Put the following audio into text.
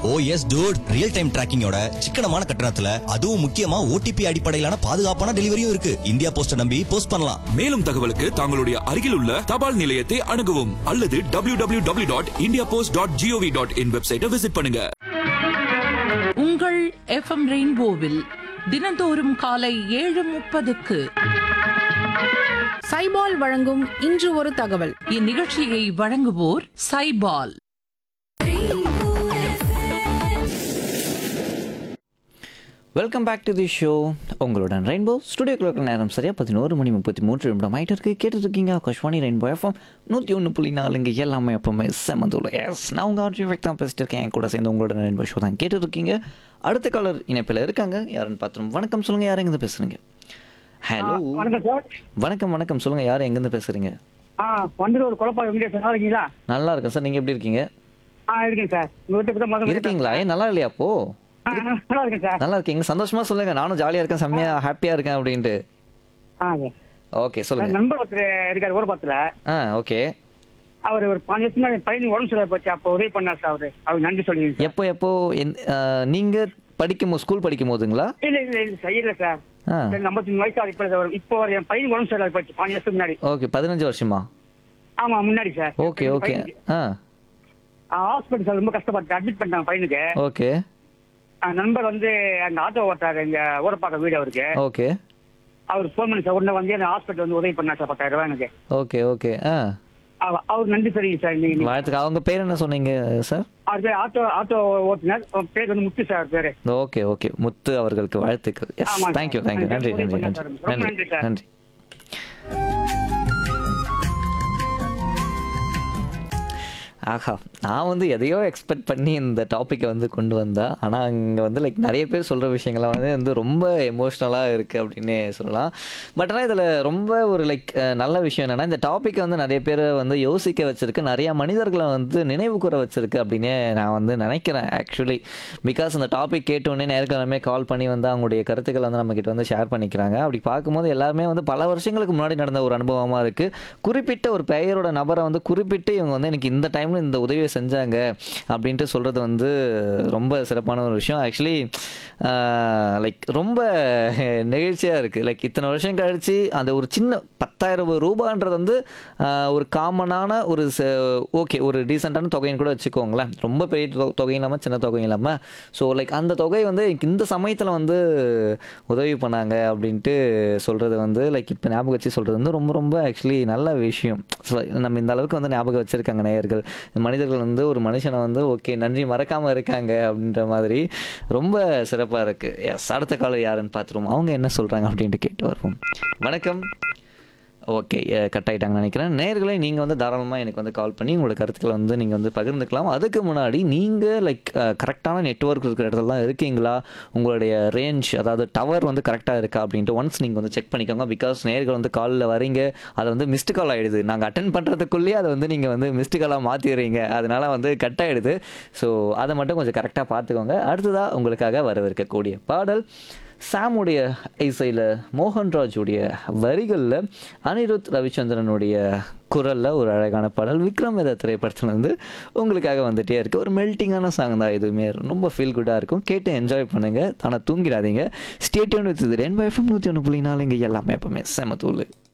ஓ yes dude real time டிராக்கிங்கோட சிக்கனமான கட்டணத்துல அதுவும் முக்கியமா ஓடிபி அடிப்படையிலான பாதுகாப்பான டெலிவரியும் இருக்கு இந்தியா போஸ்ட நம்பி போஸ்ட் பண்ணலாம் மேலும் தகவலுக்கு தங்களுடைய அருகில் உள்ள தபால் நிலையத்தை அணுகவும் அல்லது www.indiapost.gov.in dot India post dot GOV dot in வெப்சைட்டை விசிட் பண்ணுங்க உங்கள் எஃப்எம் ரெயின்போவில் தினந்தோறும் காலை ஏழு முப்பதுக்கு சைபால் வழங்கும் இன்று ஒரு தகவல் இந்நிகழ்ச்சியை வழங்குவோர் Saibol welcome back to the show உங்களுடன் ரெயின்போ ஸ்டுடியோக்குள்ள நேரம் சரியா பதினோரு மணி முப்பத்தி மூன்று நிமிடம் ஆகிட்டு இருக்கு கேட்டுட்டு இருக்கீங்க ஆகாஷ்வாணி ரெயின்போ எஃப்எம் நூற்றி ஒன்று புள்ளி நாலுங்க எல்லாமே எப்பவுமே செமந்தூள் எஸ் நான் உங்கள் ஆர்ஜி ஃபெக்ட் தான் பேசிட்டு இருக்கேன் என் கூட சேர்ந்து உங்களோட ரெயின்போ ஷோ தான் கேட்டுட்டு இருக்கீங்க அடுத்த காலர் இணைப்பில் இருக்காங்க யாருன்னு பார்த்துரும் வணக்கம் சொல்லுங்கள் யார் எங்கேருந்து பேசுகிறீங்க ஹலோ வணக்கம் சார் வணக்கம் வணக்கம் சொல்லுங்கள் யார் எங்கேருந்து பேசுகிறீங்க ஆ வந்துட்டு ஒரு குழப்பம் வெங்கடேஷ் நல்லா இருக்கீங்களா நல்லா இருக்கேன் சார் நீங்கள் எப்படி இருக்கீங்க ஆ இருக்கேன் சார் உங்க வீட்டுக்கு தான் முதல்ல இருக்கீங்களா ஏன் நல்லா இல்லையா அப்போ ஆ, ஆ, நல்லா இருக்கேன் சார் நல்லா இருக்கீங்க சந்தோஷமா சொல்லுங்க நானும் ஜாலியாக இருக்கேன் செம்மையாக ஹாப்பியாக இருக்கேன் அப்படின்ட்டு ஆ ஓகே சார் சொல்லுங்க நண்பர் ஒருத்தர் இருக்காரு ஊரப்பாத்துல ஆ ஓகே அவர் ஒரு பாஞ்சு வருஷம் முன்னாடி பையனுக்கு உடம்பு சரியா போச்சு அப்போ உதவி பண்ணார் சார் அவரு அவர் நன்றி சொல்லி எப்போ எப்போ எந்த- ஆ, நீங்க படிக்கும் போது ஸ்கூல் படிக்கும் போதுங்களா இல்ல இல்ல இல்ல சார் இல்ல சார் ஆ ஐம்பத்தி மூணு வயசு ஆகுது இப்போ அவர் இப்போ அவர் என் பையனுக்கு உடம்பு சரியா போச்சு பாஞ்சு வருஷம் முன்னாடி ஓகே பதினஞ்சு வருஷமா ஆமா முன்னாடி சார் ஓகே ஓகே ஆ ஹாஸ்பிட்டல் சார் ரொம்ப கஷ்டப்பட்டு அட்மிட் பண்ணிட்டாங்க பையனுக்கு ஓகே ஆ, நண்பர் வந்து அந்த ஆட்டோ ஓட்டாரு இங்க ஊரப்பாக்க வீடு அவருக்கு ஓகே அவர் ஃபோன் பண்ணி சார் உடனே வந்து அந்த ஹாஸ்பிட்டல் வந்து உதவி பண்ணார் சார் பத்தாயிரம் ரூபாய் எனக்கு ஓகே ஓகே ஆ அவ- அவர் நன்றி தெரியும் சார் இன்னைக்கு வாழ்த்துக்கு அவங்க பேர் என்ன சொன்னீங்க சார் அவர் பேர் ஆட்டோ ஆட்டோ ஓட்டுநர் அவர் பேர் வந்து முத்து சார் பேரு ஓகே ஓகே முத்து அவர்களுக்கு வாழ்த்துக்கள் எஸ் ஆமாம் சார். தேங்க்யூ தேங்க்யூ நன்றி உதவி நன்றி பண்ண நன்றி சார். ரொம்ப நன்றி நன்றி சார். நன்றி ஆஹா நான் வந்து எதையோ எக்ஸ்பெக்ட் பண்ணி இந்த டாப்பிக்கை வந்து கொண்டு வந்தேன் ஆனால் இங்கே வந்து லைக் நிறைய பேர் சொல்கிற விஷயங்கள்லாம் வந்து வந்து ரொம்ப எமோஷ்னலாக இருக்குது அப்படின்னே சொல்லலாம் பட் ஆனால் இதில் ரொம்ப ஒரு லைக் நல்ல விஷயம் என்னென்னா இந்த டாப்பிக்கை வந்து நிறைய பேர் வந்து யோசிக்க வச்சிருக்கு நிறையா மனிதர்களை வந்து நினைவு கூற வச்சிருக்கு அப்படின்னே நான் வந்து நினைக்கிறேன் ஆக்சுவலி பிகாஸ் அந்த டாபிக் கேட்டோடனே நேர்காலமே கால் பண்ணி வந்து அவங்களுடைய கருத்துக்களை வந்து நம்மக்கிட்ட வந்து ஷேர் பண்ணிக்கிறாங்க அப்படி பார்க்கும்போது எல்லாருமே வந்து பல வருஷங்களுக்கு முன்னாடி நடந்த ஒரு அனுபவமாக இருக்குது குறிப்பிட்ட ஒரு பெயரோட நபரை வந்து குறிப்பிட்டு இவங்க வந்து எனக்கு இந்த டைமில் இந்த உதவியை செஞ்சாங்க அப்படின்ட்டு சொல்கிறது வந்து ரொம்ப சிறப்பான ஒரு விஷயம் ஆக்சுவலி லைக் ரொம்ப நெகிழ்ச்சியாக இருக்குது லைக் இத்தனை வருஷம் கழிச்சு அந்த ஒரு சின்ன பத்தாயிரம் ரூபான்றது வந்து ஆஹ், ஒரு காமனான ஒரு ஓகே ஒரு டீசெண்டான தொகைன்னு கூட வச்சுக்கோங்களேன் ரொம்ப பெரிய தொ- தொகையும் இல்லாமல் சின்ன தொகையும் இல்லாமல் ஸோ லைக் அந்த தொகை வந்து இந்த சமயத்தில் வந்து உதவி பண்ணாங்க அப்படின்ட்டு சொல்கிறது வந்து லைக் இப்போ ஞாபகம் வச்சு சொல்கிறது வந்து ரொம்ப ரொம்ப ஆக்சுவலி நல்ல விஷயம் ஸோ நம்ம இந்த அளவுக்கு வந்து ஞாபகம் வச்சுருக்காங்க நேயர்கள் மனிதர்கள் வந்து ஒரு மனுஷனை வந்து ஓகே நன்றி மறக்காமல் இருக்காங்க அப்படின்ற மாதிரி ரொம்ப சிறப்பாக இருக்குது எஸ் அடுத்த காலம் யாருன்னு பார்த்துருவோம் அவங்க என்ன சொல்கிறாங்க அப்படின்ட்டு கேட்டு வருவோம் வணக்கம் ஓகே கட் ஆகிட்டாங்கன்னு நினைக்கிறேன் நேர்களை நீங்கள் வந்து தாராளமாக எனக்கு வந்து கால் பண்ணி உங்களோட கருத்துக்களை வந்து நீங்கள் வந்து பகிர்ந்துக்கலாம் அதுக்கு முன்னாடி நீங்கள் லைக் கரெக்டான நெட்வொர்க் இருக்கிற இடத்துல தான் இருக்கீங்களா உங்களுடைய ரேஞ்ச் அதாவது டவர் வந்து கரெக்டாக இருக்கா அப்படின்ட்டு ஒன்ஸ் நீங்கள் வந்து செக் பண்ணிக்கோங்க பிகாஸ் நேர்கள் வந்து காலில் வரீங்க அது வந்து மிஸ்டு கால் ஆகிடுது நாங்கள் அட்டன் பண்ணுறதுக்குள்ளேயே அதை வந்து நீங்கள் வந்து மிஸ்டு காலாக மாற்றிடுறீங்க அதனால வந்து கட் ஆகிடுது ஸோ அதை மட்டும் கொஞ்சம் கரெக்டாக பார்த்துக்கோங்க அடுத்ததாக உங்களுக்காக வரவிருக்கக்கூடிய பாடல் சாமுடைய இசையில் மோகன்ராஜுடைய வரிகளில் அனிருத் ரவிச்சந்திரனுடைய குரலில் ஒரு அழகான பாடல் விக்ரம் வேத திரைப்படத்துல இருந்து உங்களுக்காக வந்துட்டே இருக்கு ஒரு மெல்ட்டிங்கான சாங் தான் எதுவுமே ரொம்ப ஃபீல் குட்டாக இருக்கும் கேட்டு என்ஜாய் பண்ணுங்கள் ஆனால் தூங்கிடாதீங்க ஸ்டேட்யூன் வித் ரெண்டு எஃப்எம் நூற்றி ஒன்று புள்ளி நாலு இங்கே எல்லாமே எப்பவுமே செம தூள்